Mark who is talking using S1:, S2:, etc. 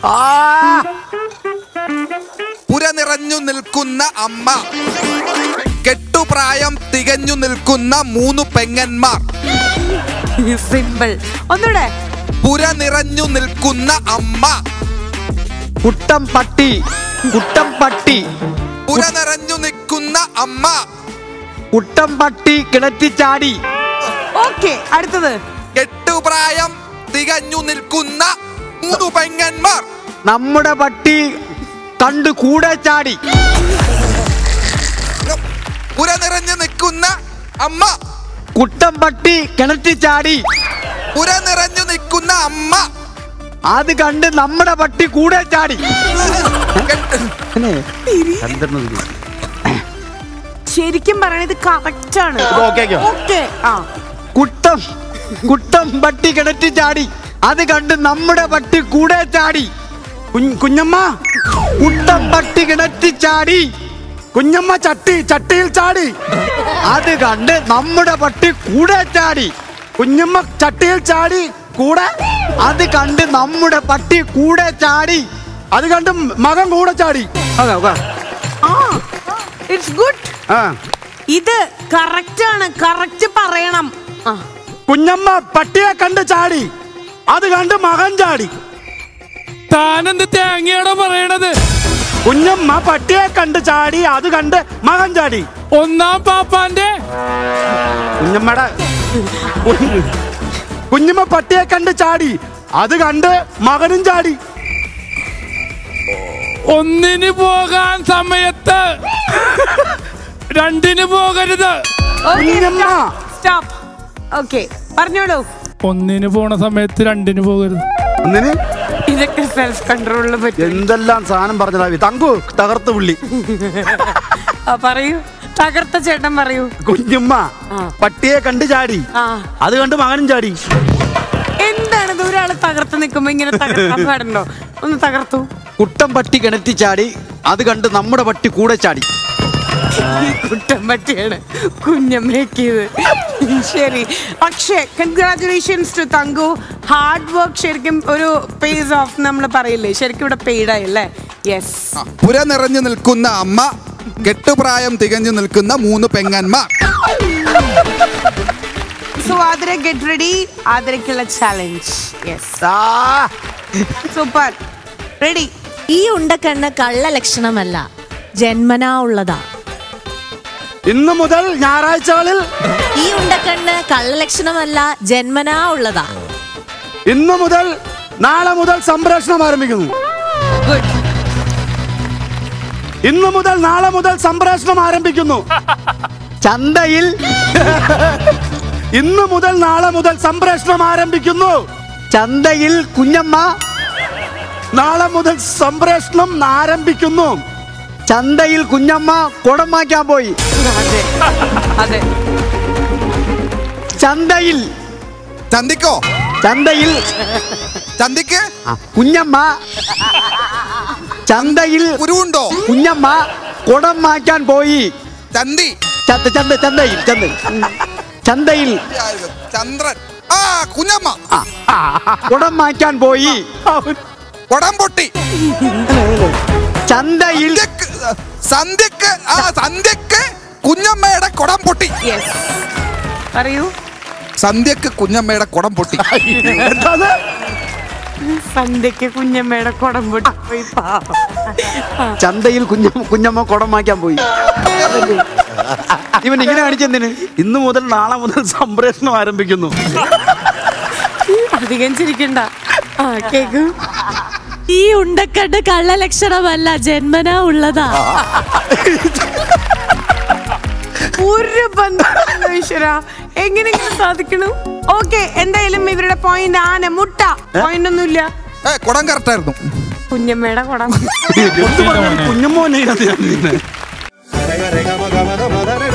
S1: ആ
S2: പുര നിറഞ്ഞു നിൽക്കുന്ന അമ്മ കെട്ടുപ്രായം തികഞ്ഞു നിൽക്കുന്ന മൂന്ന് പെങ്ങന്മാർ
S3: സിമ്പിൾ ഒന്നൂടെ
S2: പുര നിറഞ്ഞു നിൽക്കുന്ന അമ്മ
S1: കുട്ടം പട്ടി കുട്ടം പട്ടി
S2: പുര നിറഞ്ഞു നിൽക്കുന്ന അമ്മ
S1: കുട്ടം പട്ടി കിണറ്റി ചാടി
S3: ഓക്കെ അടുത്തത്
S2: കെട്ടുപ്രായം തികഞ്ഞു നിൽക്കുന്ന മൂന്ന് പെങ്ങന്മാർ
S1: നമ്മുടെ പട്ടി കണ്ടു കൂടെ ചാടി
S2: പുര നിറഞ്ഞു നിൽക്കുന്ന അമ്മ
S1: കുട്ടം പട്ടി കിണറ്റി ചാടി
S2: പുര നിറഞ്ഞു നിൽക്കുന്ന അമ്മ
S1: അത് കണ്ട് നമ്മുടെ പട്ടി കൂടെ ചാടി
S2: കെട്ട്-
S3: ശരിക്കും പറയണത് കറക്റ്റ് ആണ്
S1: ഓക്കേ, ഓക്കേ.
S3: ഓക്കെ ആ
S1: കുട്ടം കുട്ടം പട്ടി കിണറ്റി ചാടി അത് കണ്ട് നമ്മുടെ പട്ടി കൂടെ ചാടി
S4: കുഞ്ഞ്- കുഞ്ഞമ്മ
S1: കുട്ടം പട്ടി കിണറ്റി ചാടി
S4: കുഞ്ഞമ്മ ചട്ടി ചട്ടിയിൽ ചാടി
S1: അത് കണ്ട് നമ്മുടെ പട്ടി കൂടെ ചാടി
S4: കുഞ്ഞമ്മ ചട്ടിയിൽ ചാടി കൂടെ
S1: അത് കണ്ട് നമ്മുടെ പട്ടി കൂടെ ചാടി
S4: അത് കണ്ട് മകൻ കൂടെ ചാടി
S3: ആ ഇറ്റ്സ് ഗുഡ്
S4: ആ
S3: ഇത് കറക്റ്റ് ആണ് കറക്റ്റ് പറയണം ആ
S4: കുഞ്ഞമ്മ പട്ടിയെ കണ്ട് ചാടി അത് കണ്ട് മകൻ ചാടി
S5: താനെന്ത് തേങ്ങയാണോ പറയണത്
S4: കുഞ്ഞമ്മ പട്ടിയെ കണ്ട് ചാടി അത് കണ്ട് മകൻ ചാടി
S5: ഒന്നാം പാപ്പാന്റെ
S4: കുഞ്ഞമ്മയുടെ കുഞ്ഞ്- കുഞ്ഞമ്മ പട്ടിയെ കണ്ട് ചാടി അത് കണ്ട് മകനും ചാടി
S5: ഒന്നിന് പോകാൻ സമയത്ത് രണ്ടിന് പോകരുത്
S4: കുഞ്ഞമ്മ
S3: സ്റ്റോപ്പ് ഓക്കെ പറഞ്ഞോളൂ
S5: ഒന്നിന് പോണ സമയത്ത് രണ്ടിന് പോകരുത്
S4: ഒന്നിന്
S3: ഇതൊക്കെ സെൽഫ് കൺട്രോളിൽ പറ്റും
S4: എന്തെല്ലാം സാധനം പറഞ്ഞതാ തങ്കു തകർത്ത് പുള്ളി
S3: ആ, പറയൂ തകർത്ത ചേട്ടൻ പറയൂ
S4: കുഞ്ഞമ്മ
S3: ആ.
S4: പട്ടിയെ കണ്ട് ചാടി
S3: ആ
S4: അത് കണ്ട് മകനും ചാടി
S3: എന്താണ് ഇത് ഒരാള് തകർത്ത് നിൽക്കുമ്പോ ഇങ്ങനെ തകർക്കാൻ പാടുണ്ടോ ഒന്ന് തകർത്തു
S1: കുട്ടം പട്ടി കിണറ്റി ചാടി അത് കണ്ട് നമ്മുടെ പട്ടി കൂടെ ചാടി
S3: ഈ കുറ്റം പറ്റിയാണ് കുഞ്ഞമ്മേക്കിയത് ശരി പക്ഷേ congratulations to Thanku hard work ശരിക്കും ഒരു പേസ് ഓഫ് നമ്മൾ പറയില്ലേ ശരിക്കും ഇവിടെ പെയ്ഡായി അല്ലേ യെസ്
S2: ആ, പുര നിറഞ്ഞു നിൽക്കുന്ന അമ്മ കെട്ടുപ്രായം തികഞ്ഞു നിൽക്കുന്ന മൂന്ന് പെങ്ങന്മാർ
S3: സോ ആതിര ഗെറ്റ് റെഡി ആതിരക്കുള്ള ചാലഞ്ച് യെസ്
S4: ആ
S3: സൂപ്പർ റെഡി
S6: ഈ ഉണ്ടക്കണ്ണ് കള്ള ലക്ഷണമല്ല ജന്മനാ ഉള്ളതാ
S4: ഇന്നു മുതൽ ഞായറാഴ്ചകളിൽ
S6: ഈ ഉണ്ടക്കണ്ണ് കള്ള ലക്ഷണമല്ല ജന്മനാ ഉള്ളതാ
S4: ഇന്നു മുതൽ നാളെ മുതൽ സംപ്രേഷണം ആരംഭിക്കുന്നു
S3: ഗുഡ്
S4: ഇന്നു മുതൽ നാളെ മുതൽ സംപ്രേഷണം ആരംഭിക്കുന്നു
S1: ചന്തയിൽ
S4: ഇന്നു മുതൽ നാളെ മുതൽ സംപ്രേഷണം ആരംഭിക്കുന്നു
S1: ചന്തയിൽ കുഞ്ഞമ്മ
S4: നാളെ മുതൽ സംപ്രേഷണം ആരംഭിക്കുന്നു
S1: ചന്തയിൽ കുഞ്ഞമ്മ കുടം മാറ്റാൻ പോയി
S3: അതെ അതെ
S1: ചന്തയിൽ
S2: ചന്തിക്കോ
S1: ചന്തയിൽ
S2: ചന്തിക്ക്
S1: കുഞ്ഞമ്മ ചന്തയിൽ
S2: കുരുവുണ്ടോ
S1: കുഞ്ഞമ്മ കുടം മാറ്റാൻ പോയി
S2: ചന്തി
S1: ചന്ത ചന്ത ചന്തയിൽ ചന്തയിൽ ചന്തയിൽ
S2: ചന്ദ്രൻ ആ കുഞ്ഞമ്മ
S1: കുടം മാറ്റാൻ പോയി
S2: കൊടം പൊട്ടി
S1: ചന്തയിൽ
S2: സന്ധ്യക്ക് സന്ധ്യക്ക് ആ സന്ധ്യക്ക് കുഞ്ഞമ്മയുടെ കൊടം പൊട്ടി
S3: യെസ് പറയൂ
S2: സന്ധ്യക്ക് കുഞ്ഞമ്മയുടെ കൊടം പൊട്ടി
S4: എന്താണ്
S3: സന്ധ്യക്ക് കുഞ്ഞമ്മയുടെ കുടം പൊട്ടി പോയി പാവം.
S1: ചന്തയിൽ കുഞ്ഞമ്മ കുഞ്ഞമ്മ കുടം മാറ്റാൻ പോയി ഇവൻ ഇങ്ങനെ കാണിച്ചെന്തിന്
S4: ഇന്നു മുതൽ നാളെ മുതൽ സംപ്രേഷണം ആരംഭിക്കുന്നു
S3: അധികം ചിരിക്കണ്ട ആ കേക്കു
S6: ഈ ഉണ്ടക്കണ്ണ് കള്ള ലക്ഷണമല്ല ജന്മനാ ഉള്ളതാ
S3: ഒരു ബന്ധം ഈശ്വര എങ്ങനെയെങ്കിലും സാധിക്കണം ഓക്കെ എന്തായാലും ഇവരുടെ പോയിന്റ് ആന മുട്ട പോയിന്റ് ഒന്നുമില്ല
S2: ഏ കൊടം കറക്റ്റായിരുന്നു
S3: കുഞ്ഞമ്മയുടെ കുടം
S4: കുഞ്ഞുമോനെ
S7: Rega, rega, maga, maga, maga,